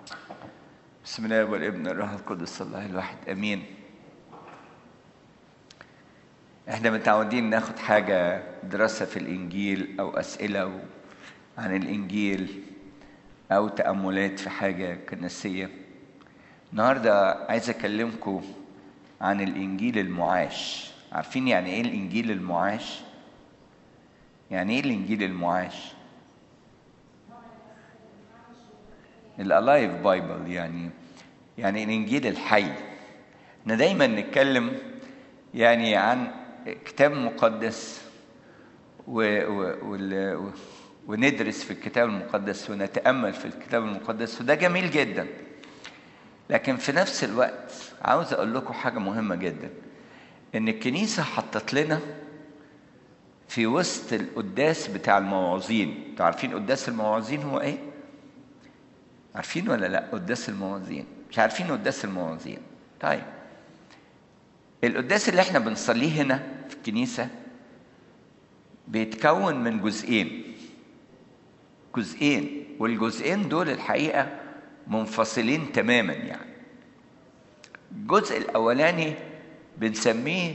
بسم الله والابن الروح القدس الله الواحد امين احنا متعودين ناخد حاجة دراسة في الانجيل او اسئلة عن الانجيل او تأملات في حاجة كنسية النهاردة عايز اكلمكم عن الانجيل المعاش عارفين يعني ايه الانجيل المعاش يعني ايه الانجيل المعاش الالايف بايبل يعني يعني الانجيل الحي احنا دايما نتكلم يعني عن كتاب مقدس و و و وندرس في الكتاب المقدس ونتامل في الكتاب المقدس وده جميل جدا لكن في نفس الوقت عاوز اقول لكم حاجه مهمه جدا ان الكنيسه حطت لنا في وسط القداس بتاع الموعظين انتوا عارفين قداس الموعظين هو ايه عارفين ولا لا قداس الموازين مش عارفين قداس الموازين طيب القداس اللي احنا بنصليه هنا في الكنيسه بيتكون من جزئين جزئين والجزئين دول الحقيقه منفصلين تماما يعني الجزء الاولاني بنسميه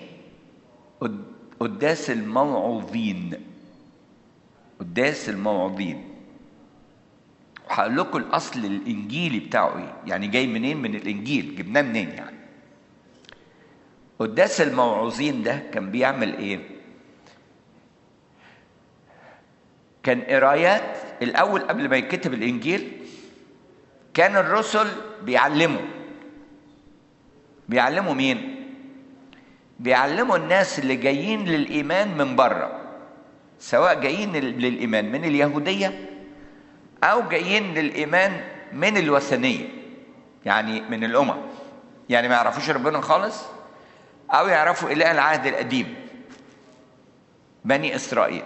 قداس الموعظين قداس الموعظين وهقول لكم الاصل الانجيلي بتاعه ايه يعني جاي منين من الانجيل جبناه منين يعني قداس الموعوظين ده كان بيعمل ايه كان قرايات الاول قبل ما يتكتب الانجيل كان الرسل بيعلموا بيعلموا مين بيعلموا الناس اللي جايين للايمان من بره سواء جايين للايمان من اليهوديه أو جايين للإيمان من الوثنية يعني من الأمم يعني ما يعرفوش ربنا خالص أو يعرفوا إله العهد القديم بني إسرائيل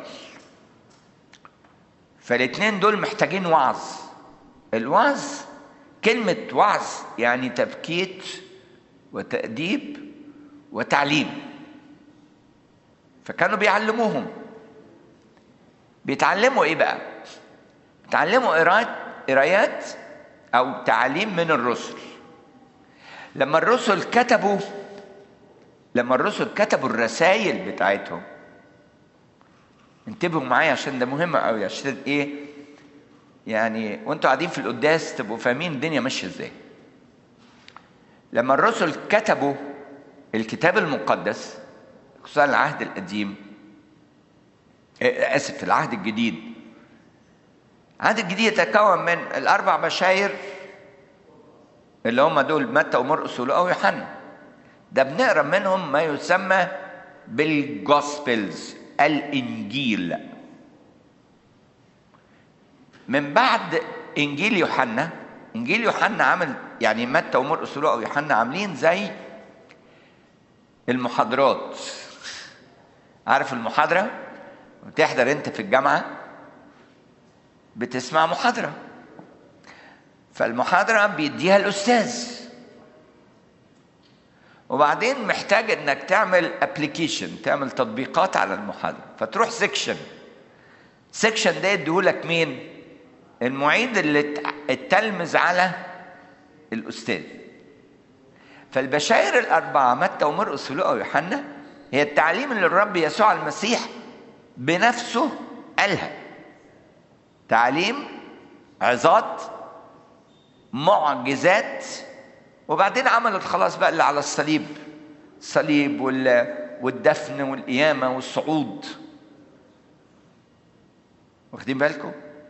فالاثنين دول محتاجين وعظ الوعظ كلمة وعظ يعني تبكيت وتأديب وتعليم فكانوا بيعلموهم بيتعلموا ايه بقى تعلموا قراءات قرايات او تعاليم من الرسل لما الرسل كتبوا لما الرسل كتبوا الرسائل بتاعتهم انتبهوا معايا عشان ده مهم قوي عشان ايه يعني وانتوا قاعدين في القداس تبقوا فاهمين الدنيا ماشيه ازاي لما الرسل كتبوا الكتاب المقدس خصوصا العهد القديم اسف العهد الجديد العهد الجديد يتكون من الاربع بشاير اللي هم دول متى ومرقس ولوقا ويوحنا ده بنقرا منهم ما يسمى بالجوسبلز الانجيل من بعد انجيل يوحنا انجيل يوحنا عامل يعني متى ومرقس ولوقا ويوحنا عاملين زي المحاضرات عارف المحاضره بتحضر انت في الجامعه بتسمع محاضرة فالمحاضرة بيديها الأستاذ وبعدين محتاج انك تعمل ابلكيشن تعمل تطبيقات على المحاضرة فتروح سيكشن سيكشن ده يديهولك مين المعيد اللي التلمذ على الأستاذ فالبشاير الأربعة متى ومرقس ولوقا ويوحنا هي التعليم اللي الرب يسوع المسيح بنفسه قالها تعليم عظات معجزات وبعدين عمل الخلاص بقى اللي على الصليب الصليب والدفن والقيامة والصعود واخدين بالكم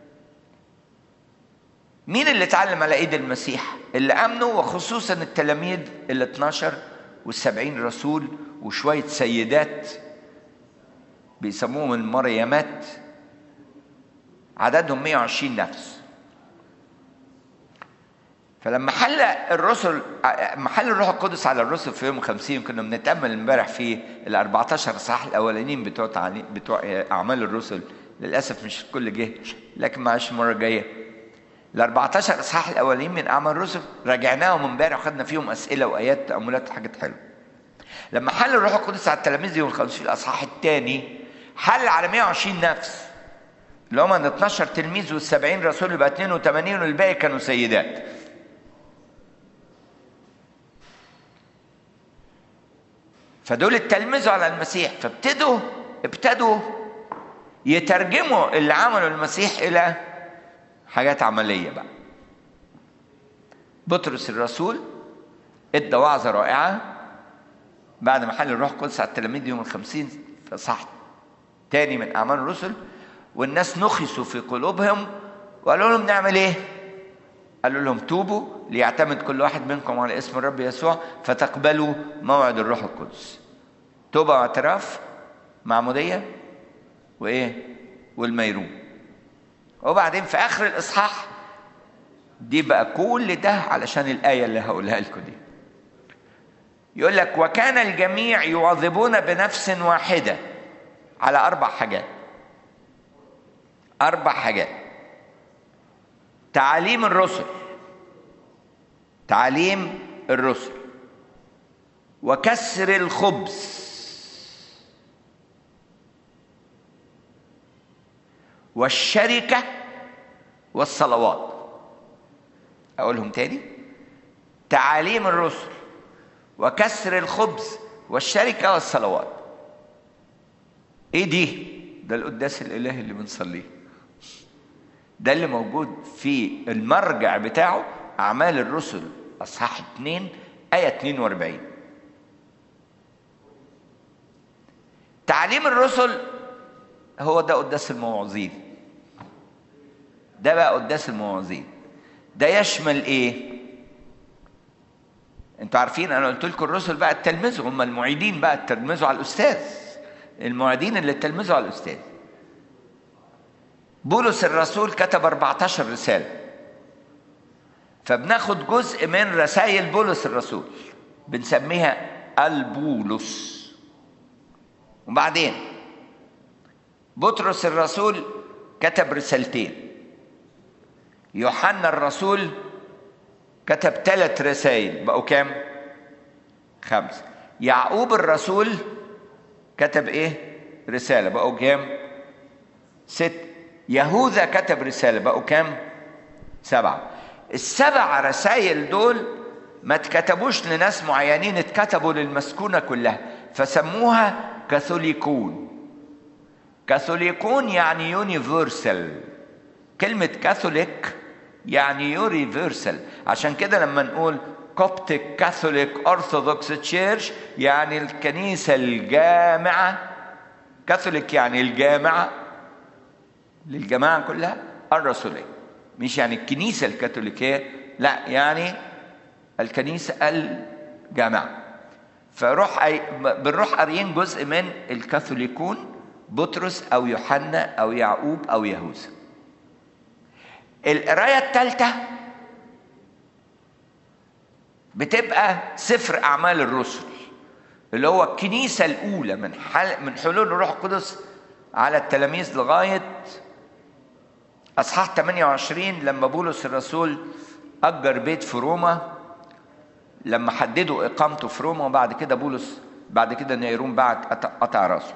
مين اللي اتعلم على ايد المسيح اللي امنوا وخصوصا التلاميذ ال 12 والسبعين رسول وشوية سيدات بيسموهم المريمات عددهم 120 نفس فلما حل الرسل محل الروح القدس على الرسل في يوم 50 كنا بنتامل امبارح في ال 14 اصحاح الاولانيين بتوع تعليم بتوع اعمال الرسل للاسف مش الكل جه لكن معلش المره الجايه ال 14 اصحاح الاولانيين من اعمال الرسل راجعناهم امبارح وخدنا فيهم اسئله وايات تاملات وحاجات حلوه لما حل الروح القدس على التلاميذ يوم 50 الاصحاح الثاني حل على 120 نفس اللي هم ال 12 تلميذ وال 70 رسول يبقى 82 والباقي كانوا سيدات فدول اتلمذوا على المسيح فابتدوا ابتدوا يترجموا اللي عمله المسيح الى حاجات عمليه بقى بطرس الرسول ادى وعظه رائعه بعد ما حل الروح القدس على التلاميذ يوم الخمسين فصح تاني من اعمال الرسل والناس نخسوا في قلوبهم وقالوا لهم نعمل ايه؟ قالوا لهم توبوا ليعتمد كل واحد منكم على اسم الرب يسوع فتقبلوا موعد الروح القدس. توبه واعتراف معموديه وايه؟ والميرون. وبعدين في اخر الاصحاح دي بقى كل ده علشان الايه اللي هقولها لكم دي. يقول لك وكان الجميع يواظبون بنفس واحده على اربع حاجات. اربع حاجات. تعاليم الرسل تعاليم الرسل وكسر الخبز والشركة والصلوات أقولهم تاني تعاليم الرسل وكسر الخبز والشركة والصلوات إيه دي؟ ده القداس الإلهي اللي بنصليه ده اللي موجود في المرجع بتاعه أعمال الرسل أصحاح 2 آية 42 تعليم الرسل هو ده قداس المواعظين ده بقى قداس المواعظين ده يشمل ايه انتوا عارفين انا قلت لكم الرسل بقى التلمذوا هم المعيدين بقى التلمذوا على الاستاذ المعيدين اللي التلمذوا على الاستاذ بولس الرسول كتب 14 رسالة فبناخد جزء من رسائل بولس الرسول بنسميها البولس وبعدين بطرس الرسول كتب رسالتين يوحنا الرسول كتب ثلاث رسائل بقوا كام؟ خمسة يعقوب الرسول كتب ايه؟ رسالة بقوا كام؟ ست يهوذا كتب رسالة بقوا كام؟ سبعة السبع رسائل دول ما اتكتبوش لناس معينين اتكتبوا للمسكونة كلها فسموها كاثوليكون كاثوليكون يعني يونيفرسال كلمة كاثوليك يعني يونيفرسال عشان كده لما نقول كوبتيك كاثوليك أرثوذكس تشيرش يعني الكنيسة الجامعة كاثوليك يعني الجامعة للجماعة كلها الرسولية مش يعني الكنيسة الكاثوليكية لا يعني الكنيسة الجامعة فروح أي... بنروح قاريين جزء من الكاثوليكون بطرس أو يوحنا أو يعقوب أو يهوذا القراية الثالثة بتبقى سفر أعمال الرسل اللي هو الكنيسة الأولى من حل... من حلول الروح القدس على التلاميذ لغاية اصحاح 28 لما بولس الرسول اجر بيت في روما لما حددوا اقامته في روما وبعد كده بولس بعد كده نيرون بعت قطع راسه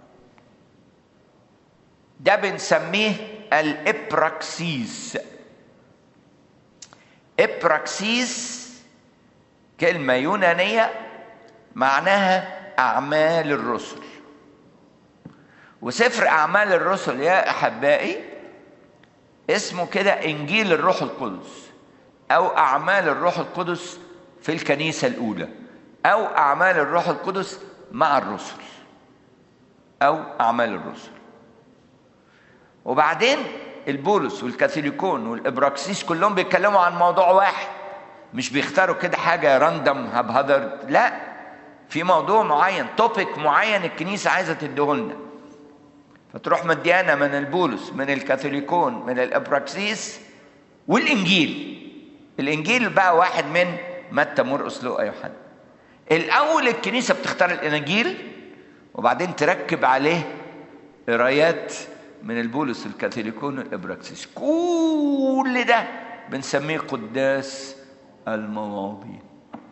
ده بنسميه الابراكسيس ابراكسيس كلمه يونانيه معناها اعمال الرسل وسفر اعمال الرسل يا احبائي اسمه كده انجيل الروح القدس او اعمال الروح القدس في الكنيسه الاولى او اعمال الروح القدس مع الرسل او اعمال الرسل وبعدين البولس والكاثوليكون والابراكسيس كلهم بيتكلموا عن موضوع واحد مش بيختاروا كده حاجه راندم هبهدر لا في موضوع معين توبيك معين الكنيسه عايزه تديهولنا فتروح مديانا من البولس من الكاثوليكون من الابراكسيس والانجيل الانجيل بقى واحد من متى مرقس لوقا يوحنا الاول الكنيسه بتختار الاناجيل وبعدين تركب عليه قرايات من البولس الكاثوليكون والابراكسيس كل ده بنسميه قداس المواضيع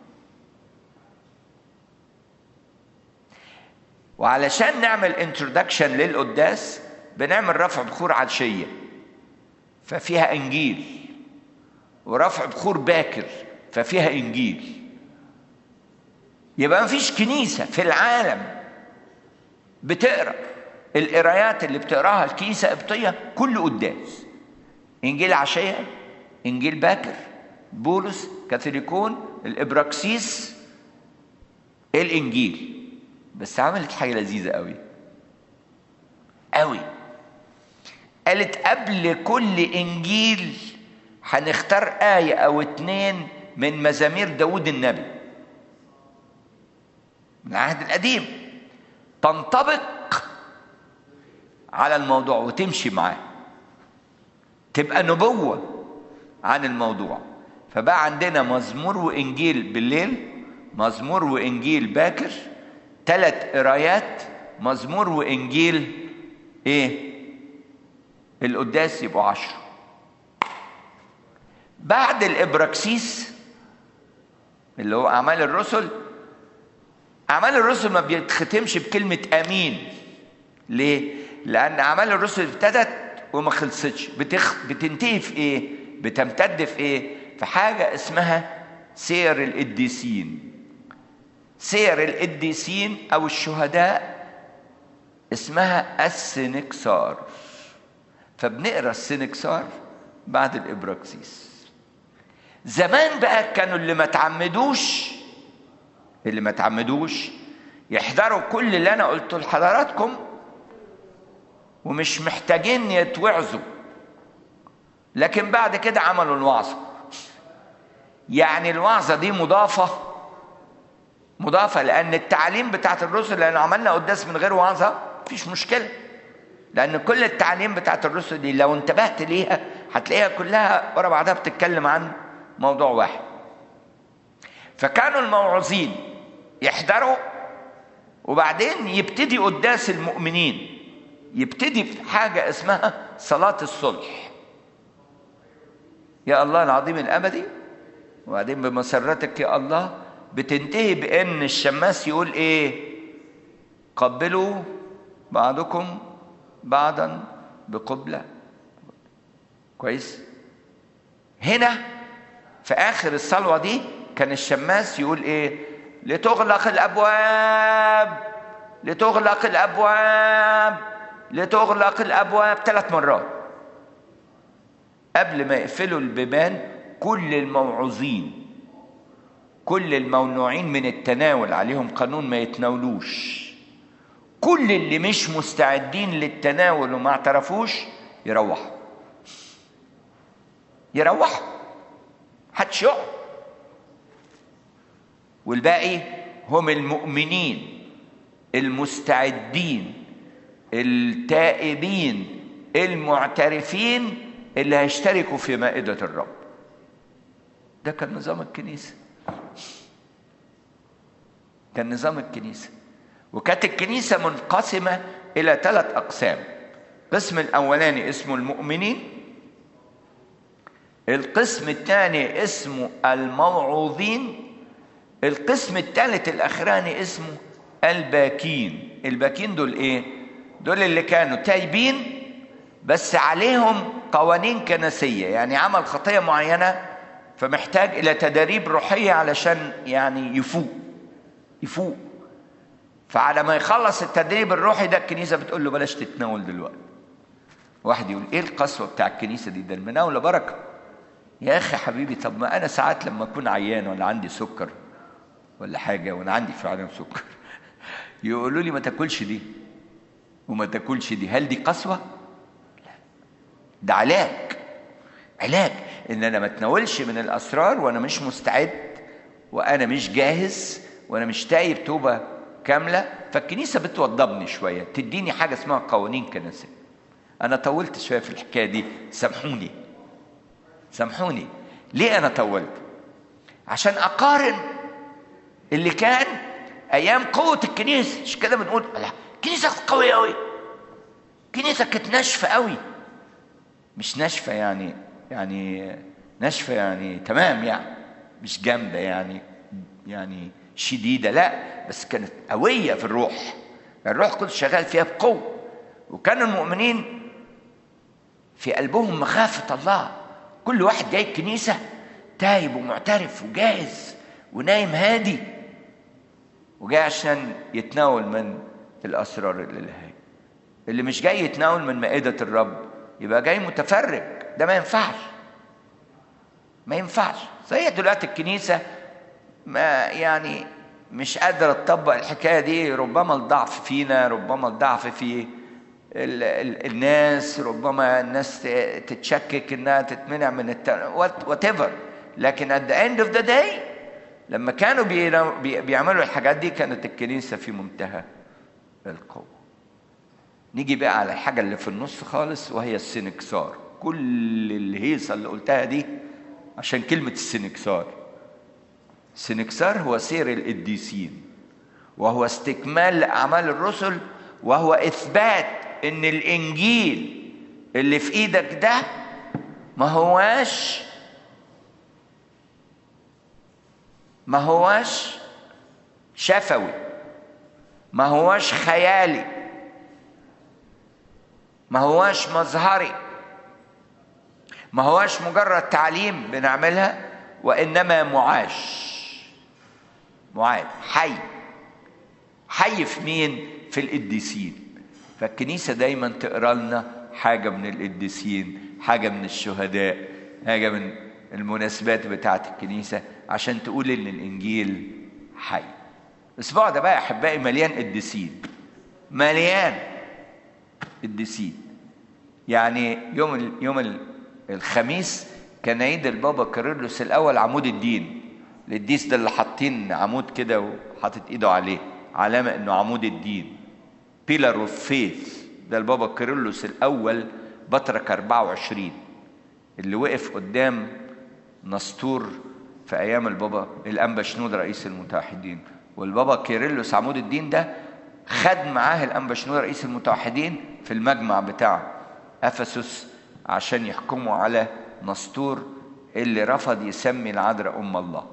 وعلشان نعمل انترودكشن للقداس بنعمل رفع بخور عشية ففيها انجيل ورفع بخور باكر ففيها انجيل يبقى ما فيش كنيسة في العالم بتقرأ القرايات اللي بتقراها الكنيسة قبطية كل قداس إنجيل عشية إنجيل باكر بولس كاثوليكون الإبراكسيس الإنجيل بس عملت حاجة لذيذة قوي قوي قالت قبل كل إنجيل هنختار آية أو اتنين من مزامير داود النبي من العهد القديم تنطبق على الموضوع وتمشي معاه تبقى نبوة عن الموضوع فبقى عندنا مزمور وإنجيل بالليل مزمور وإنجيل باكر ثلاث قرايات مزمور وإنجيل إيه القداس يبقوا عشرة بعد الإبراكسيس اللي هو أعمال الرسل أعمال الرسل ما بيتختمش بكلمة أمين ليه؟ لأن أعمال الرسل ابتدت وما خلصتش بتخ... بتنتهي في إيه؟ بتمتد في إيه؟ في حاجة اسمها سير القديسين سير القديسين أو الشهداء اسمها السنكسار فبنقرا السنكسار بعد الإبراكسيس زمان بقى كانوا اللي ما تعمدوش اللي ما تعمدوش يحضروا كل اللي انا قلته لحضراتكم ومش محتاجين يتوعظوا لكن بعد كده عملوا الوعظة يعني الوعظة دي مضافة مضافة لأن التعليم بتاعت الرسل لأن عملنا قداس من غير وعظة مفيش مشكلة لأن كل التعليم بتاعت الرسل دي لو انتبهت ليها هتلاقيها كلها ورا بعضها بتتكلم عن موضوع واحد فكانوا الموعظين يحضروا وبعدين يبتدي قداس المؤمنين يبتدي في حاجة اسمها صلاة الصلح يا الله العظيم الأبدي وبعدين بمسرتك يا الله بتنتهي بأن الشماس يقول إيه قبلوا بعضكم بعضا بقبلة كويس هنا في آخر الصلوة دي كان الشماس يقول إيه لتغلق الأبواب لتغلق الأبواب لتغلق الأبواب ثلاث مرات قبل ما يقفلوا البيبان كل الموعوظين كل الممنوعين من التناول عليهم قانون ما يتناولوش كل اللي مش مستعدين للتناول وما اعترفوش يروحوا يروحوا محدش يقعد والباقي هم المؤمنين المستعدين التائبين المعترفين اللي هيشتركوا في مائدة الرب ده كان نظام الكنيسة كان نظام الكنيسة وكانت الكنيسة منقسمة إلى ثلاث أقسام القسم الأولاني اسمه المؤمنين القسم الثاني اسمه الموعوظين القسم الثالث الأخراني اسمه الباكين الباكين دول إيه؟ دول اللي كانوا تايبين بس عليهم قوانين كنسية يعني عمل خطية معينة فمحتاج إلى تدريب روحية علشان يعني يفوق يفوق فعلى ما يخلص التدريب الروحي ده الكنيسة بتقول له بلاش تتناول دلوقتي واحد يقول ايه القسوة بتاع الكنيسة دي ده المناولة بركة يا اخي حبيبي طب ما انا ساعات لما اكون عيان ولا عندي سكر ولا حاجة وانا عندي فعلا سكر يقولوا لي ما تاكلش دي وما تاكلش دي هل دي قسوة؟ لا ده علاج علاج ان انا ما اتناولش من الاسرار وانا مش مستعد وانا مش جاهز وانا مش تايب توبه كامله فالكنيسه بتوضبني شويه تديني حاجه اسمها قوانين كنسيه انا طولت شويه في الحكايه دي سامحوني سامحوني ليه انا طولت عشان اقارن اللي كان ايام قوه الكنيسه مش كده بنقول لا الكنيسه قويه قوي الكنيسه كانت ناشفه قوي مش ناشفه يعني يعني ناشفه يعني تمام يعني مش جامده يعني يعني شديده لا بس كانت قويه في الروح الروح كنت شغال فيها بقوه وكان المؤمنين في قلبهم مخافه الله كل واحد جاي الكنيسه تايب ومعترف وجاهز ونايم هادي وجاي عشان يتناول من الاسرار الالهيه اللي مش جاي يتناول من مائده الرب يبقى جاي متفرج ده ما ينفعش ما ينفعش زي دلوقتي الكنيسه ما يعني مش قادره تطبق الحكايه دي ربما الضعف فينا ربما الضعف في ال ال الناس ربما الناس تتشكك انها تتمنع من وات ايفر لكن at the end of the day لما كانوا بيعملوا الحاجات دي كانت الكنيسه في منتهى القوه نيجي بقى على الحاجه اللي في النص خالص وهي السنكسار كل الهيصه اللي قلتها دي عشان كلمه السنكسار السنكسار هو سير القديسين وهو استكمال لاعمال الرسل وهو اثبات ان الانجيل اللي في ايدك ده ما هواش ما هواش شفوي ما هواش خيالي ما هواش مظهري ما هواش مجرد تعليم بنعملها وانما معاش معاش حي حي في مين في القديسين فالكنيسه دايما تقرا لنا حاجه من القديسين حاجه من الشهداء حاجه من المناسبات بتاعه الكنيسه عشان تقول ان الانجيل حي الاسبوع ده بقى يا احبائي مليان قديسين مليان قديسين يعني يوم يوم الخميس كان عيد البابا كيرلس الاول عمود الدين القديس ده اللي حاطين عمود كده وحاطط ايده عليه علامه انه عمود الدين بيلر اوف فيث ده البابا كيرلس الاول بطرك 24 اللي وقف قدام نسطور في ايام البابا الانبا شنود رئيس المتوحدين والبابا كيرلس عمود الدين ده خد معاه الانبا شنود رئيس المتوحدين في المجمع بتاع افسس عشان يحكموا على نسطور اللي رفض يسمي العذراء ام الله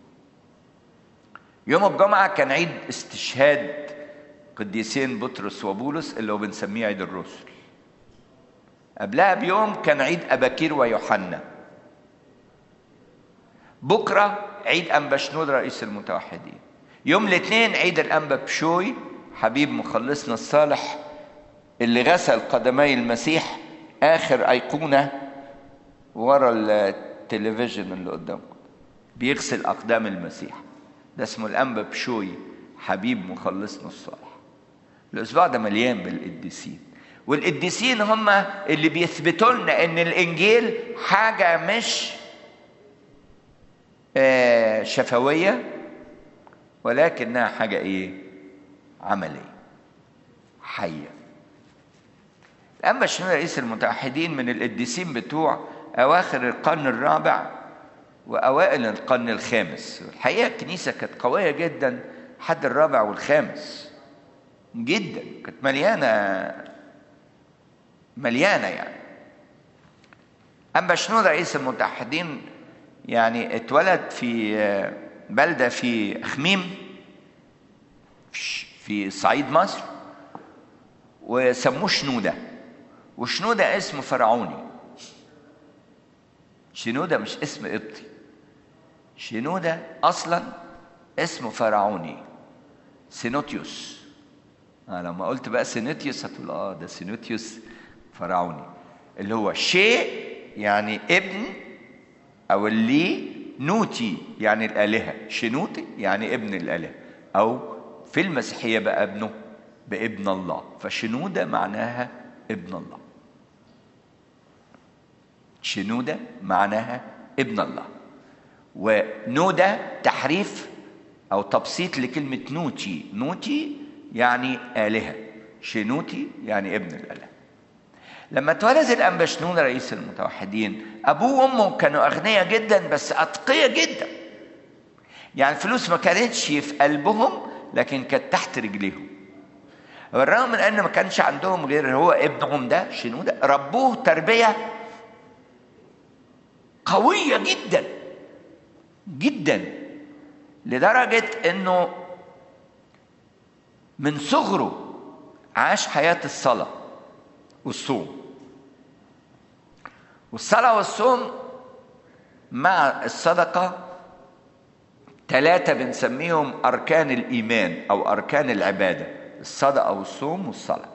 يوم الجمعه كان عيد استشهاد قديسين بطرس وبولس اللي هو بنسميه عيد الرسل قبلها بيوم كان عيد أباكير ويوحنا بكرة عيد أنبا شنود رئيس المتوحدين يوم الاثنين عيد الأنبا بشوي حبيب مخلصنا الصالح اللي غسل قدمي المسيح آخر أيقونة ورا التلفزيون اللي قدامكم بيغسل أقدام المسيح ده اسمه الأنبا بشوي حبيب مخلصنا الصالح الأسبوع ده مليان بالقديسين والقديسين هم اللي بيثبتوا لنا ان الانجيل حاجه مش آه شفويه ولكنها حاجه ايه عمليه حيه اما شنو رئيس المتوحدين من القديسين بتوع اواخر القرن الرابع واوائل القرن الخامس الحقيقه الكنيسه كانت قويه جدا حد الرابع والخامس جدا كانت مليانه مليانه يعني اما شنو رئيس المتحدين يعني اتولد في بلده في خميم في صعيد مصر وسموه شنوده وشنوده اسم فرعوني شنوده مش اسم قبطي شنوده اصلا اسم فرعوني سينوتيوس آه لما قلت بقى سينوتيوس هتقول اه ده سينوتيوس فرعوني اللي هو شيء يعني ابن او اللي نوتي يعني الالهه شنوتي يعني ابن الالهه او في المسيحيه بقى ابنه بابن الله فشنوده معناها ابن الله شنوده معناها ابن الله ونوده تحريف او تبسيط لكلمه نوتي نوتي يعني الهه شنوتي يعني ابن الاله لما اتولد الانبا شنون رئيس المتوحدين ابوه وامه كانوا اغنياء جدا بس اتقياء جدا يعني الفلوس ما كانتش في قلبهم لكن كانت تحت رجليهم بالرغم من ان ما كانش عندهم غير هو ابنهم ده شنودة ربوه تربيه قويه جدا جدا لدرجه انه من صغره عاش حياه الصلاه والصوم والصلاة والصوم مع الصدقة ثلاثة بنسميهم أركان الإيمان أو أركان العبادة الصدقة والصوم والصلاة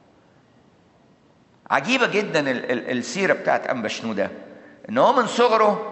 عجيبة جدا ال- ال- السيرة بتاعت أنبا شنودة إن هو من صغره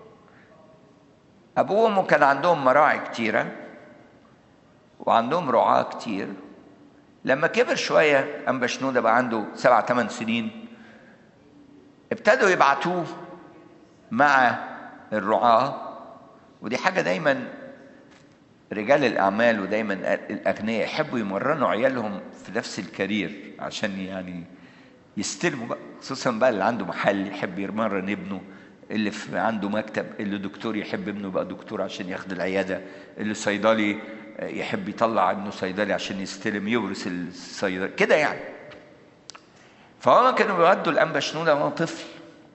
أبوه وأمه كان عندهم مراعي كتيرة وعندهم رعاة كتير لما كبر شوية أنبا شنودة بقى عنده سبع ثمان سنين ابتدوا يبعتوه مع الرعاة ودي حاجة دايما رجال الأعمال ودايما الأغنياء يحبوا يمرنوا عيالهم في نفس الكارير عشان يعني يستلموا بقى خصوصا بقى اللي عنده محل يحب يمرن ابنه اللي في عنده مكتب اللي دكتور يحب ابنه يبقى دكتور عشان ياخد العيادة اللي صيدلي يحب يطلع ابنه صيدلي عشان يستلم يورث الصيدلي كده يعني فهما كانوا بيودوا الأنبا شنودة وهو طفل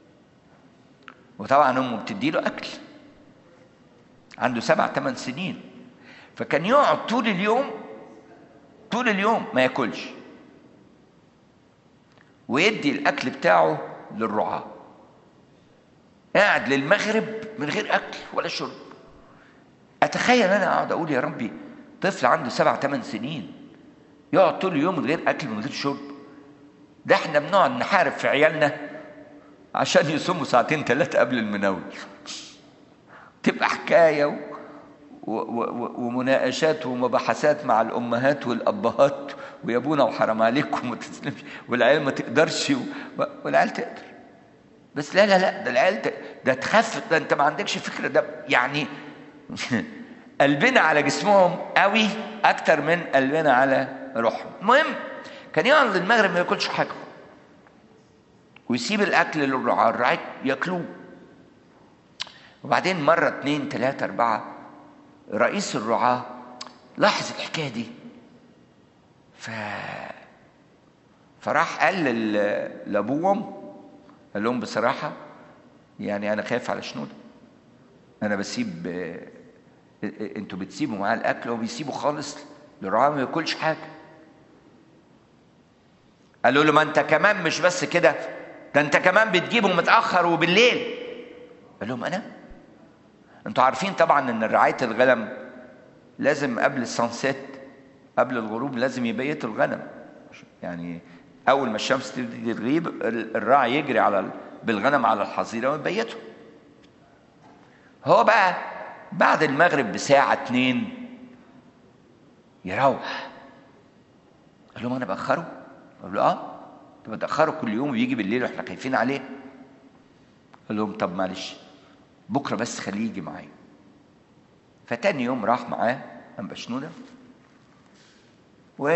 وطبعا امه بتديله اكل عنده سبع ثمان سنين فكان يقعد طول اليوم طول اليوم ما ياكلش ويدي الاكل بتاعه للرعاة قاعد للمغرب من غير اكل ولا شرب اتخيل انا اقعد اقول يا ربي طفل عنده سبع ثمان سنين يقعد طول اليوم من غير اكل من غير شرب ده احنا بنقعد نحارب في عيالنا عشان يصوموا ساعتين ثلاثة قبل المناول تبقى حكاية و... و... و... ومناقشات ومباحثات مع الأمهات والأبهات ويا ابونا وحرام عليكم ما تسلمش والعيال ما تقدرش و... والعيال تقدر بس لا لا لا ده العيال ت... ده تخفف ده انت ما عندكش فكرة ده يعني قلبنا على جسمهم قوي اكتر من قلبنا على روحهم المهم كان يقعد المغرب ما ياكلش حاجه ويسيب الاكل للرعاة الرعاة ياكلوه وبعدين مرة اتنين تلاتة أربعة رئيس الرعاة لاحظ الحكاية دي ف فراح قال لل- لأبوهم قال لهم بصراحة يعني أنا خايف على شنودة أنا بسيب انتوا بتسيبوا معاه الأكل وبيسيبوا خالص للرعاة ما ياكلش حاجة قالوا له ما انت كمان مش بس كده ده انت كمان بتجيبه متاخر وبالليل قال لهم انا انتوا عارفين طبعا ان رعايه الغنم لازم قبل السانسيت قبل الغروب لازم يبيتوا الغنم يعني اول ما الشمس تبتدي تغيب الراعي يجري على ال- بالغنم على الحظيره ويبيته هو بقى بعد المغرب بساعه اتنين يروح قال لهم انا باخره قال له اه انت بتاخره كل يوم ويجي بالليل واحنا خايفين عليه قال لهم طب معلش بكره بس خليه يجي معايا فتاني يوم راح معاه انبا شنوده و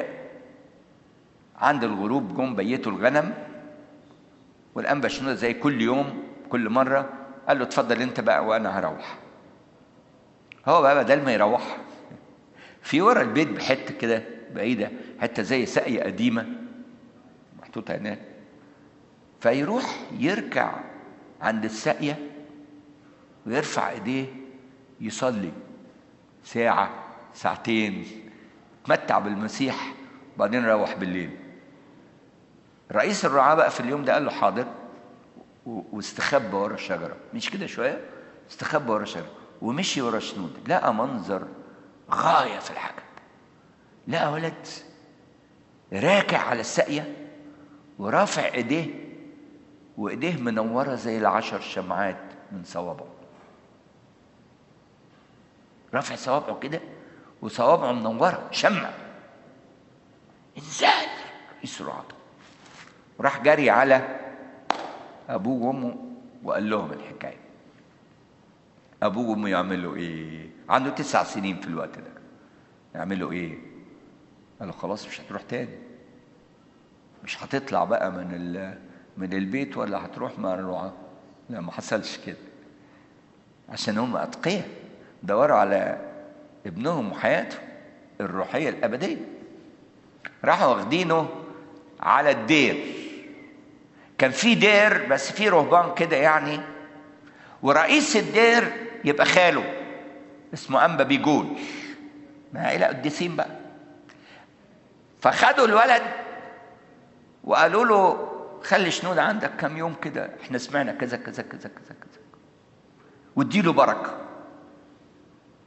عند الغروب جم بيتوا الغنم والانبا شنوده زي كل يوم كل مره قال له اتفضل انت بقى وانا هروح هو بقى بدل ما يروح في ورا البيت بحته كده بعيده حته زي ساقيه قديمه محطوطه هناك فيروح يركع عند الساقيه ويرفع ايديه يصلي ساعه ساعتين يتمتع بالمسيح وبعدين يروح بالليل رئيس الرعاة بقى في اليوم ده قال له حاضر و- واستخبى ورا الشجرة مش كده شوية استخبى ورا الشجرة ومشي ورا شنود لقى منظر غاية في العجب لقى ولد راكع على الساقية ورافع ايديه وايديه منورة زي العشر شمعات من صوابعه رافع صوابعه كده وصوابعه منورة شمع انزال رئيس الرعاة وراح جري على ابوه وامه وقال لهم الحكايه ابوه وامه يعملوا ايه عنده تسع سنين في الوقت ده يعملوا ايه قالوا خلاص مش هتروح تاني مش هتطلع بقى من ال- من البيت ولا هتروح مع الرعاة لا ما حصلش كده عشان هم اتقياء دوروا على ابنهم وحياته الروحيه الابديه راحوا واخدينه على الدير كان في دير بس في رهبان كده يعني ورئيس الدير يبقى خاله اسمه انبا بيجول ما عيله قديسين بقى فخدوا الولد وقالوا له خلي شنود عندك كام يوم كده احنا سمعنا كذا كذا كذا كذا كذا واديله بركه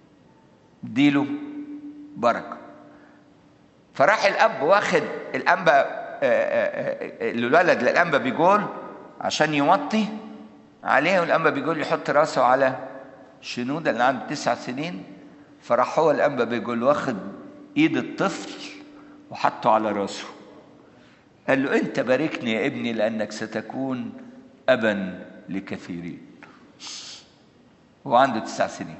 تديله بركة فراح الأب واخد الأنبا الولد للأنبا بيقول عشان يوطي عليه والأنبا بيقول يحط راسه على شنودة اللي عنده تسع سنين فراح هو الأنبا بيقول واخد إيد الطفل وحطه على راسه قال له أنت باركني يا ابني لأنك ستكون أبا لكثيرين هو عنده تسع سنين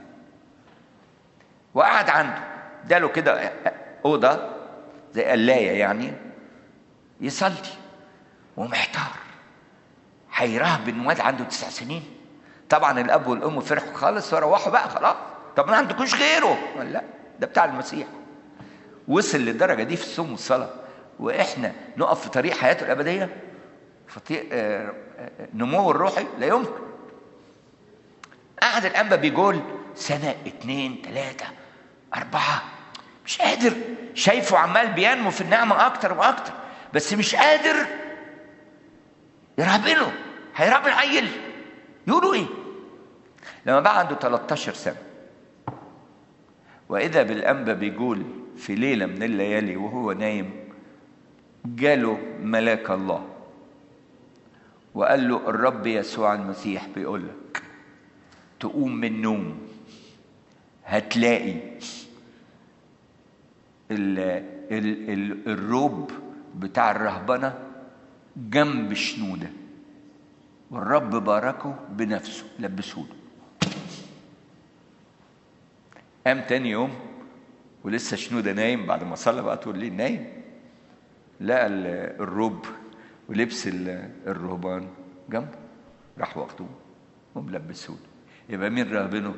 وقعد عنده اداله كده أوضة زي قلاية يعني يصلي ومحتار هيرهبن واد عنده تسع سنين طبعا الاب والام فرحوا خالص وروحوا بقى خلاص طب ما عندكوش غيره لا ده بتاع المسيح وصل للدرجه دي في الصوم والصلاه واحنا نقف في طريق حياته الابديه في طريق نمو الروحي لا يمكن قعد الانبا بيقول سنه اتنين تلاته اربعه مش قادر شايفه عمال بينمو في النعمه اكتر واكتر بس مش قادر يرهبنه هيرهبن عيل يقولوا ايه لما بقى عنده 13 سنه واذا بالانبا بيقول في ليله من الليالي وهو نايم جاله ملاك الله وقال له الرب يسوع المسيح بيقول لك تقوم من النوم هتلاقي ال ال ال الروب بتاع الرهبنه جنب شنوده والرب باركه بنفسه لبسه له قام تاني يوم ولسه شنوده نايم بعد ما صلى بقى تقول لي نايم لقى الروب ولبس الرهبان جنبه راح واخده وملبسه له يبقى مين راهبنه؟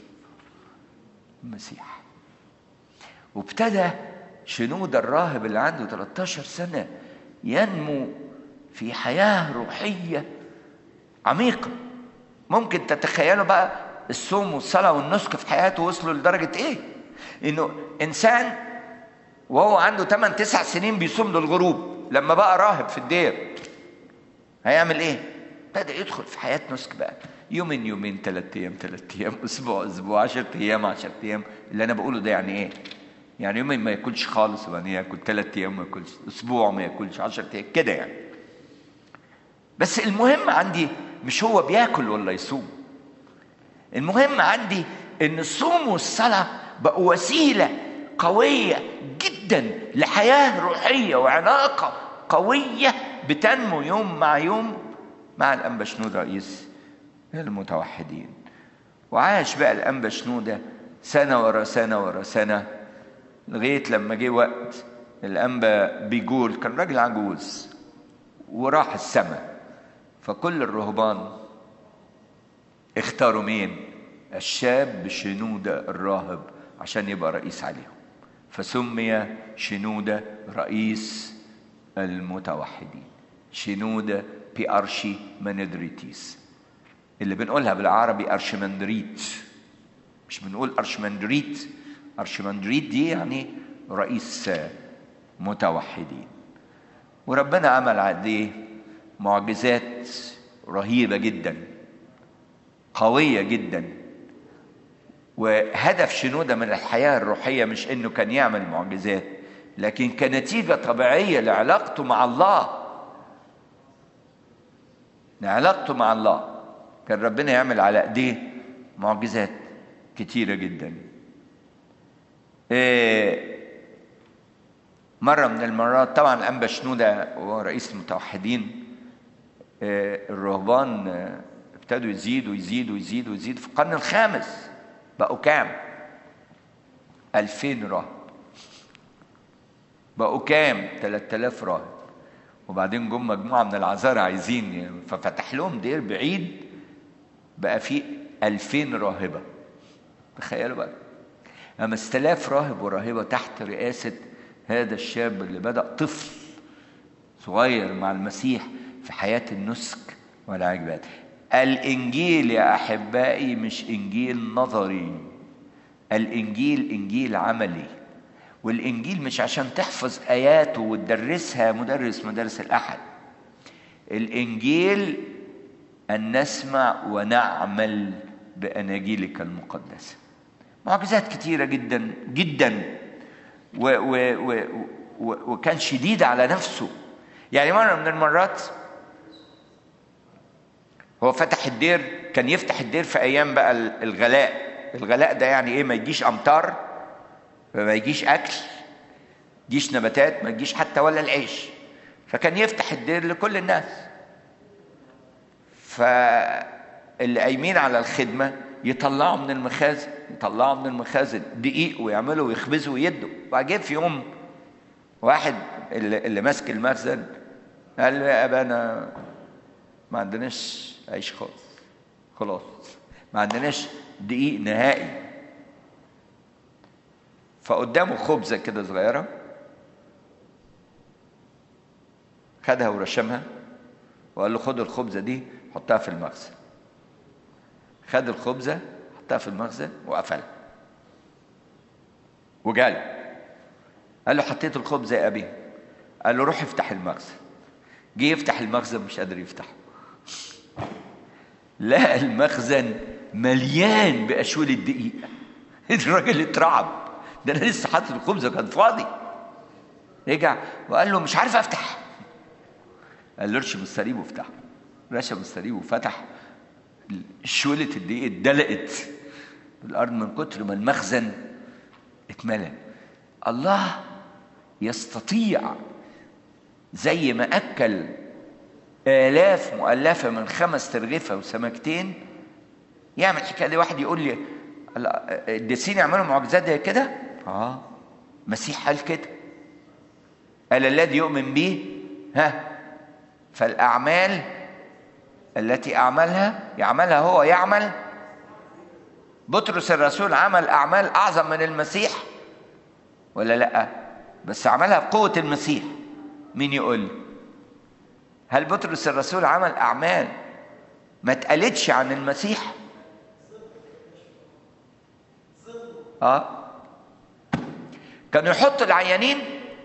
المسيح وابتدى شنود الراهب اللي عنده 13 سنه ينمو في حياه روحيه عميقة ممكن تتخيلوا بقى الصوم والصلاة والنسك في حياته وصلوا لدرجة ايه انه انسان وهو عنده 8 9 سنين بيصوم للغروب لما بقى راهب في الدير هيعمل ايه ابتدى يدخل في حياة نسك بقى يومين يومين ثلاث ايام ثلاث ايام اسبوع اسبوع 10 ايام 10 ايام اللي انا بقوله ده يعني ايه يعني يومين ما ياكلش خالص وبعدين ياكل ثلاث ايام ما ياكلش اسبوع ما ياكلش 10 ايام كده يعني بس المهم عندي مش هو بياكل ولا يصوم المهم عندي ان الصوم والصلاه بقوا وسيله قويه جدا لحياه روحيه وعلاقه قويه بتنمو يوم مع يوم مع الانبا شنود رئيس المتوحدين وعاش بقى الانبا شنوده سنه ورا سنه ورا سنه لغايه لما جه وقت الانبا بيقول كان راجل عجوز وراح السماء فكل الرهبان اختاروا مين الشاب شنودة الراهب عشان يبقى رئيس عليهم فسمي شنودة رئيس المتوحدين شنودة بي أرشي مندريتيس اللي بنقولها بالعربي أرشمندريت مش بنقول أرشمندريت أرشمندريت دي يعني رئيس متوحدين وربنا عمل عليه معجزات رهيبة جدا قوية جدا وهدف شنودة من الحياة الروحية مش انه كان يعمل معجزات لكن كنتيجة طبيعية لعلاقته مع الله لعلاقته مع الله كان ربنا يعمل على ايديه معجزات كتيرة جدا إيه مرة من المرات طبعا الأنبا شنودة وهو رئيس المتوحدين الرهبان ابتدوا يزيدوا يزيدوا يزيدوا يزيدوا في القرن الخامس بقوا كام؟ ألفين راهب بقوا كام؟ 3000 راهب وبعدين جم مجموعة من العذارى عايزين ففتح لهم دير بعيد بقى فيه 2000 راهبة تخيلوا بقى 5000 راهب وراهبة تحت رئاسة هذا الشاب اللي بدأ طفل صغير مع المسيح في حياة النسك والعجبات الإنجيل يا أحبائي مش إنجيل نظري الإنجيل إنجيل عملي والإنجيل مش عشان تحفظ آياته وتدرسها مدرس مدرس الأحد الإنجيل أن نسمع ونعمل بأناجيلك المقدسة معجزات كتيرة جدا جدا و و و و وكان شديد على نفسه يعني مرة من المرات هو فتح الدير كان يفتح الدير في أيام بقى الغلاء الغلاء ده يعني إيه ما يجيش أمطار ما يجيش أكل يجيش نباتات ما يجيش حتى ولا العيش فكان يفتح الدير لكل الناس فاللي قايمين على الخدمة يطلعوا من المخازن يطلعوا من المخازن دقيق ويعملوا ويخبزوا ويدوا وجاء في يوم واحد اللي, اللي ماسك المخزن قال له يا ابانا ما عندناش عيش خالص خلاص ما عندناش دقيق نهائي فقدامه خبزة كده صغيرة خدها ورشمها وقال له خد الخبزة دي حطها في المخزن خد الخبزة حطها في المخزن وقفلها وجاله قال له حطيت الخبزة يا أبي قال له روح افتح المخزن جه يفتح المخزن مش قادر يفتحه لقى المخزن مليان بأشول الدقيق الراجل اترعب ده انا لسه حاطط الخبز كان فاضي رجع وقال له مش عارف افتح قال له ارشم الصليب وافتحه رشم الصليب وفتح شولة الدقيق اتدلقت في الارض من كتر ما المخزن اتملى الله يستطيع زي ما اكل آلاف مؤلفة من خمس ترغفة وسمكتين يعمل الحكاية دي واحد يقول لي الدسين يعملوا معجزات زي كده؟ اه مسيح قال كده قال الذي يؤمن بي ها فالأعمال التي أعملها يعملها هو يعمل بطرس الرسول عمل أعمال أعظم من المسيح ولا لأ؟ بس عملها بقوة المسيح مين يقول لي؟ هل بطرس الرسول عمل أعمال ما اتقالتش عن المسيح؟ اه كانوا يحطوا العيانين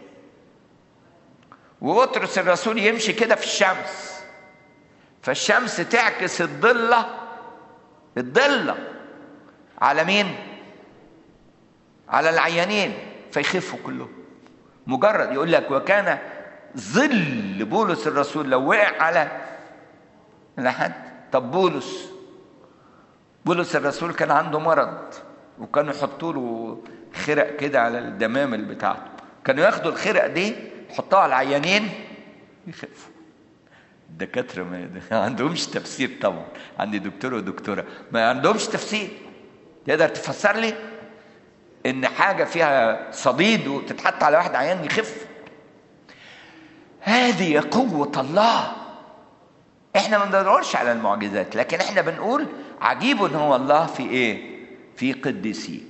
وبطرس الرسول يمشي كده في الشمس فالشمس تعكس الضلة الضلة على مين؟ على العيانين فيخفوا كلهم مجرد يقول لك وكان ظل بولس الرسول لو وقع على لحد طب بولس بولس الرسول كان عنده مرض وكانوا يحطوا له خرق كده على الدمامل بتاعته كانوا ياخدوا الخرق دي يحطوها على العيانين يخفوا الدكاترة ما عندهمش تفسير طبعا عندي دكتور ودكتورة ما عندهمش تفسير تقدر تفسر لي ان حاجة فيها صديد وتتحط على واحد عيان يخف هذه قوة الله احنا ما بندورش على المعجزات لكن احنا بنقول عجيب هو الله في ايه في قديسيه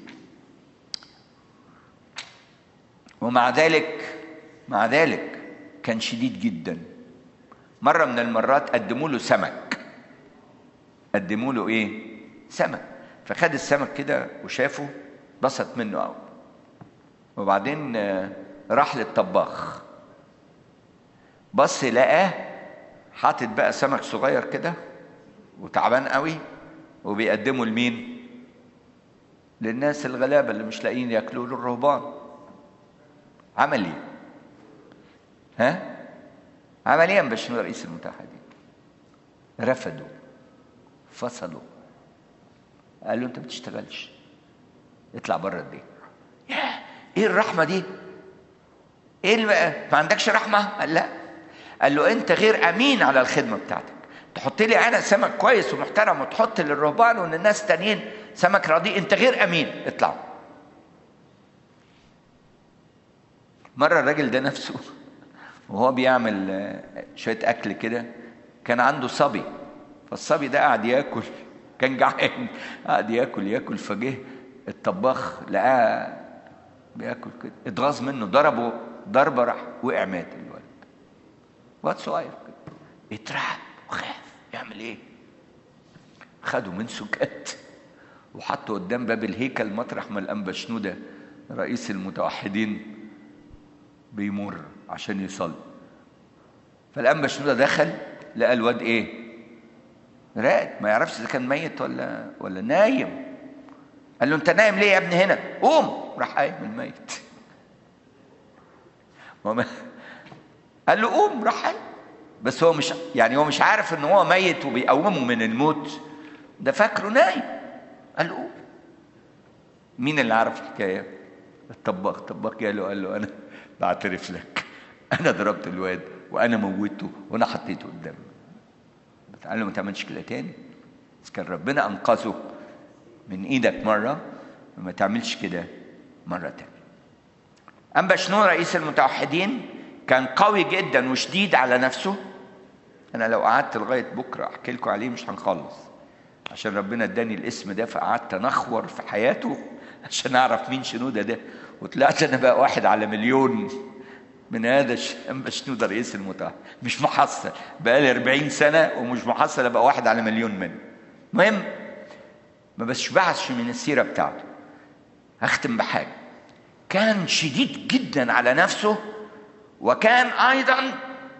ومع ذلك مع ذلك كان شديد جدا مرة من المرات قدموا له سمك قدموا له ايه سمك فخد السمك كده وشافه بسط منه قوي وبعدين راح للطباخ بص لقاه حاطط بقى سمك صغير كده وتعبان قوي وبيقدمه لمين للناس الغلابة اللي مش لاقيين ياكلوا له الرهبان عمل ايه؟ ها؟ عمل ايه بشنو رئيس المتحدين؟ رفضوا فصلوا قال له انت ما بتشتغلش اطلع بره البيت يا ايه الرحمه دي؟ ايه الم... ما عندكش رحمه؟ قال لا قال له انت غير امين على الخدمه بتاعتك تحط لي انا سمك كويس ومحترم وتحط للرهبان وللناس تانيين سمك رديء انت غير امين اطلع مره الراجل ده نفسه وهو بيعمل شويه اكل كده كان عنده صبي فالصبي ده قاعد ياكل كان جعان قاعد ياكل ياكل فجه الطباخ لقاه بياكل كده اتغاظ منه ضربه ضربه راح وقع مات الولد واد صغير كده اترعب وخاف يعمل ايه خده من سكات وحطه قدام باب الهيكل مطرح ما الانبا شنوده رئيس المتوحدين بيمر عشان يصلي فالانبا شنوده دخل لقى الواد ايه راقد ما يعرفش اذا كان ميت ولا ولا نايم قال له انت نايم ليه يا ابني هنا قوم راح قايم الميت وما قال له قوم راح قايم بس هو مش يعني هو مش عارف ان هو ميت وبيقومه من الموت ده فاكره نايم قال له قوم مين اللي عارف الحكايه الطباخ الطباخ جاله قال له انا بعترف لك انا ضربت الواد وانا موتته وانا حطيته قدامي قال له ما تعملش كده تاني بس كان ربنا انقذه من ايدك مره وما تعملش كده مره تانية اما شنو رئيس المتوحدين كان قوي جدا وشديد على نفسه انا لو قعدت لغايه بكره احكي لكم عليه مش هنخلص عشان ربنا اداني الاسم ده فقعدت انخور في حياته عشان اعرف مين شنوده ده وطلعت انا بقى واحد على مليون من هذا الشام شنوده رئيس المتوحد مش محصل بقى لي 40 سنه ومش محصل ابقى واحد على مليون منه المهم ما بشبعش من السيره بتاعته هختم بحاجه كان شديد جدا على نفسه وكان ايضا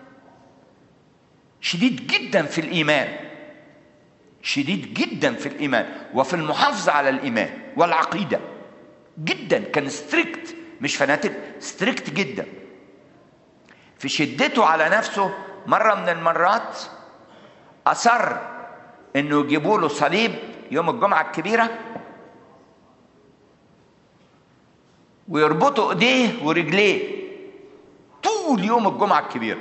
شديد جدا في الايمان شديد جدا في الايمان وفي المحافظه على الايمان والعقيده جدا كان ستريكت مش فناتك ستريكت جدا في شدته على نفسه مره من المرات اصر انه يجيبوا له صليب يوم الجمعه الكبيره ويربطوا ايديه ورجليه طول يوم الجمعه الكبيره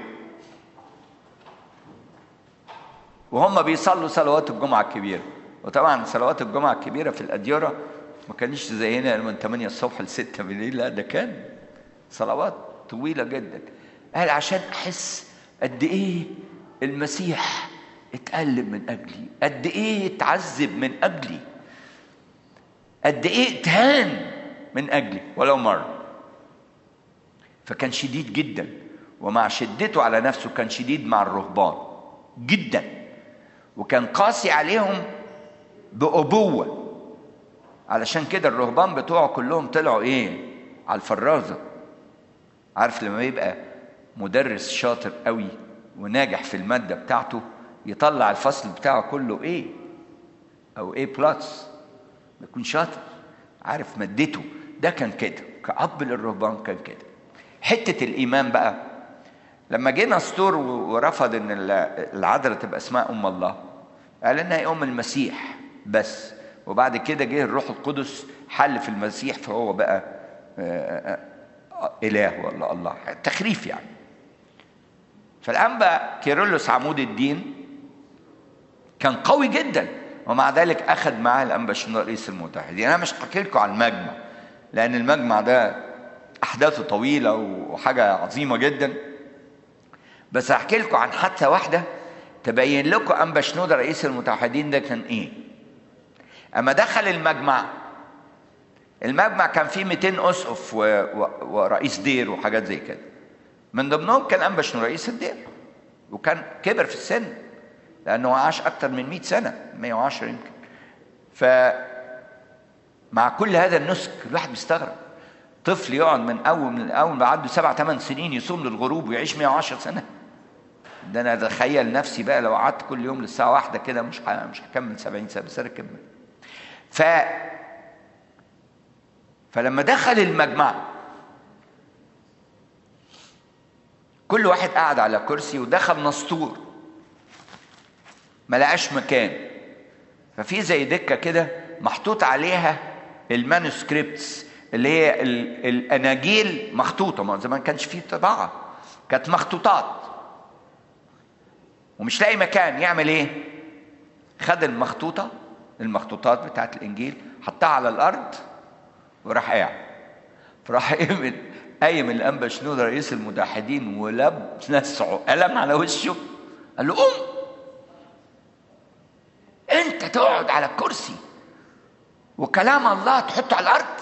وهم بيصلوا صلوات الجمعه الكبيره وطبعا صلوات الجمعه الكبيره في الاديره ما كانش زي هنا من 8 الصبح ل 6 بالليل لا ده كان صلوات طويله جدا قال عشان احس قد ايه المسيح اتألم من اجلي قد ايه اتعذب من اجلي قد ايه اتهان من اجلي ولو مره فكان شديد جدا ومع شدته على نفسه كان شديد مع الرهبان جدا وكان قاسي عليهم بأبوة علشان كده الرهبان بتوعه كلهم طلعوا ايه على الفرازة عارف لما يبقى مدرس شاطر قوي وناجح في المادة بتاعته يطلع الفصل بتاعه كله ايه او ايه بلس يكون شاطر عارف مادته ده كان كده كأب للرهبان كان كده حتة الإيمان بقى لما جه نسطور ورفض ان العذراء تبقى اسمها ام الله قال انها هي ام المسيح بس وبعد كده جه الروح القدس حل في المسيح فهو بقى اله ولا الله تخريف يعني فالانبا كيرلس عمود الدين كان قوي جدا ومع ذلك اخذ معاه الانبا شنو رئيس المتحدين انا مش هحكي لكم عن المجمع لان المجمع ده احداثه طويله وحاجه عظيمه جدا بس هحكي لكم عن حادثه واحده تبين لكم انبا شنودة رئيس المتحدين ده كان ايه اما دخل المجمع المجمع كان فيه 200 اسقف و... و... ورئيس دير وحاجات زي كده من ضمنهم كان انبا شنو رئيس الدير وكان كبر في السن لانه عاش اكتر من 100 سنه 110 يمكن ف مع كل هذا النسك الواحد بيستغرب طفل يقعد من اول من اول ما عنده سبع ثمان سنين يصوم للغروب ويعيش 110 سنه ده انا اتخيل نفسي بقى لو قعدت كل يوم للساعه واحدة كده مش مش هكمل 70 سنه بس انا اكمل ف فلما دخل المجمع كل واحد قاعد على كرسي ودخل نسطور ما لقاش مكان ففي زي دكه كده محطوط عليها المانuscripts اللي هي الاناجيل مخطوطه ما زمان كانش فيه طباعه كانت مخطوطات ومش لاقي مكان يعمل ايه خد المخطوطه المخطوطات بتاعت الانجيل حطها على الارض وراح قاعد فراح قايم قايم الانبا شنود رئيس المتحدين ولب نسعه قلم على وشه قال له قوم انت تقعد على الكرسي وكلام الله تحطه على الارض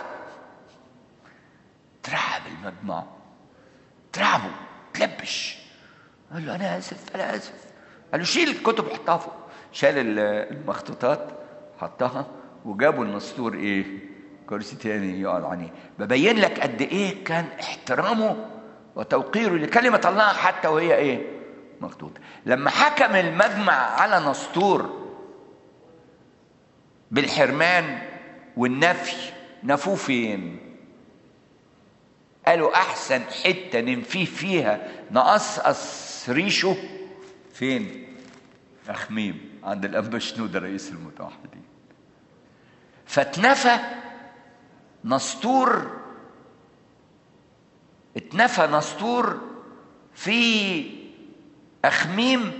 ترعب المجموعة ترعبوا تلبش قال له انا اسف انا اسف قال له شيل الكتب وحطها فوق شال المخطوطات حطها وجابوا النسطور ايه كرسي تاني يقعد عليه ببين لك قد ايه كان احترامه وتوقيره لكلمة الله حتى وهي ايه مخطوطة لما حكم المجمع على نسطور بالحرمان والنفي نفوه فين قالوا احسن حته ننفيه فيها نقصقص ريشه فين اخميم عند الانبا شنودة رئيس المتوحدين فاتنفى نسطور اتنفى نسطور في اخميم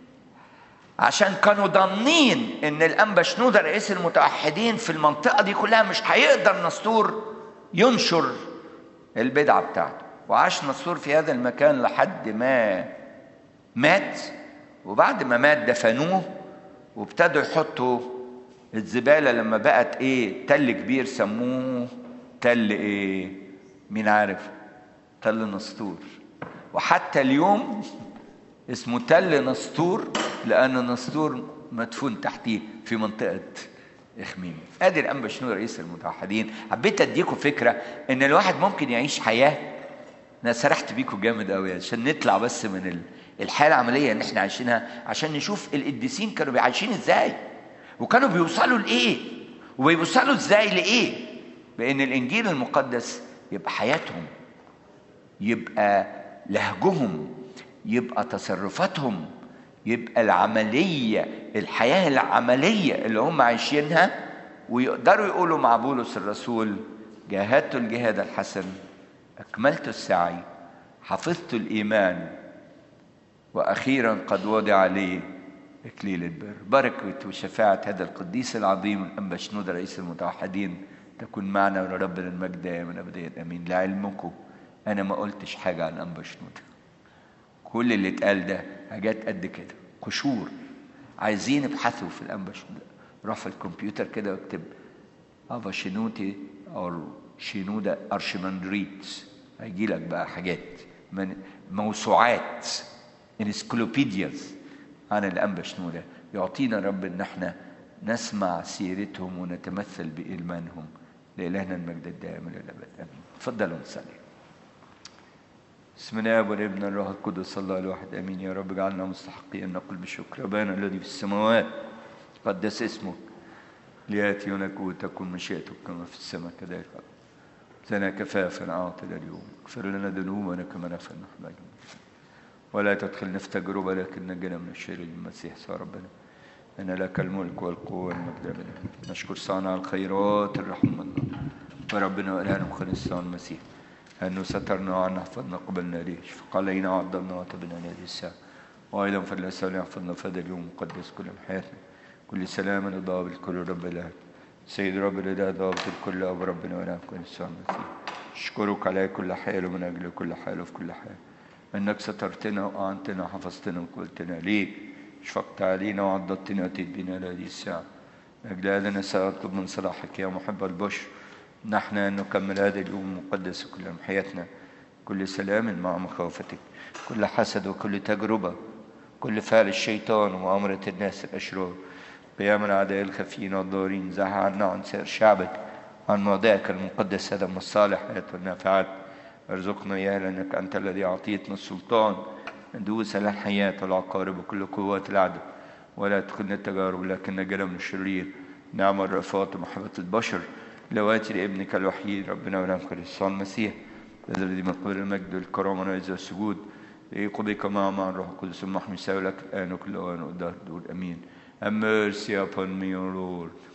عشان كانوا ضامنين ان الانبا شنودة رئيس المتوحدين في المنطقه دي كلها مش هيقدر نسطور ينشر البدعه بتاعته وعاش نسطور في هذا المكان لحد ما مات وبعد ما مات دفنوه وابتدوا يحطوا الزباله لما بقت ايه تل كبير سموه تل ايه مين عارف تل نسطور وحتى اليوم اسمه تل نسطور لان نسطور مدفون تحتيه في منطقه اخميم ادي الانبا شنو رئيس المتوحدين حبيت اديكم فكره ان الواحد ممكن يعيش حياه انا سرحت بيكم جامد قوي عشان نطلع بس من الحياه العمليه اللي احنا عايشينها عشان نشوف القديسين كانوا عايشين ازاي وكانوا بيوصلوا لايه وبيوصلوا ازاي لايه بان الانجيل المقدس يبقى حياتهم يبقى لهجهم يبقى تصرفاتهم يبقى العمليه الحياه العمليه اللي هم عايشينها ويقدروا يقولوا مع بولس الرسول جاهدت الجهاد الحسن اكملت السعي حفظت الايمان واخيرا قد وضع لي اكليل البر بركه وشفاعه هذا القديس العظيم الانبا شنودة رئيس المتوحدين تكون معنا ولربنا المجد دائما ابديا امين لعلمكم انا ما قلتش حاجه عن انبا شنودة كل اللي اتقال ده حاجات قد كده قشور عايزين يبحثوا في الانبا شنودة روح في الكمبيوتر كده واكتب افا شنوتي او شنودة ارشمندريت هيجي لك بقى حاجات من موسوعات انسكلوبيدياز عن الانبا شنودة يعطينا رب ان احنا نسمع سيرتهم ونتمثل بايمانهم لالهنا المجد الدائم للابد امين تفضلوا نصلي بسم الله والابن الروح القدس الله الواحد امين يا رب اجعلنا مستحقين نقول بالشكر ابانا الذي في السماوات قدس اسمك لياتي ملكوتك تكن مشيئتك كما في السماء كذلك لنا كفافا اعطنا اليوم اغفر لنا ذنوبنا كما نغفر نحن ولا تدخلنا في تجربه لكن نجنا من الشر المسيح صار ربنا ان لك الملك والقوه والمجد ابدا نشكر صانع الخيرات الرحمن وربنا والهنا مخلصنا المسيح أنه سترنا وعنا حفظنا قبلنا ليه شفق علينا وعضلنا وتبنا هذه الساعة وأيضا فلنسأل يحفظنا في هذا اليوم مقدس كل حياتنا كل سلام رضا بالكل رب العالمين سيد رب الإله ضابط الكل أبو ربنا ولا كل السلام المسيح أشكرك على كل حال ومن أجل كل حال وفي كل حال أنك سترتنا وأعنتنا وحفظتنا وقلتنا ليك شفقت علينا وعضدتنا وأتيت بنا لهذه الساعة من أجل هذا نسأل أطلب من صلاحك يا محب البشر نحن نكمل هذا اليوم المقدس كل حياتنا كل سلام مع مخافتك كل حسد وكل تجربة كل فعل الشيطان ومؤامرة الناس الأشرار قيام الأعداء الخفيين والضارين زح عنا عن سائر شعبك عن موضعك المقدس هذا من الصالحات والنافعات ارزقنا إياه لأنك أنت الذي أعطيتنا السلطان ندوس على الحياة والعقارب وكل قوات العدو ولا تدخلنا التجارب لكن نجنا من الشرير نعم الرأفات ومحبة البشر لواتي لابنك الوحيد ربنا ونعم كريستوس المسيح الذي مقبول المجد والكرامة والعزة والسجود يقضيك مع مع الروح القدس المحمي لك الآن وكل أوان وقدر دول أمين Have mercy upon me, O Lord.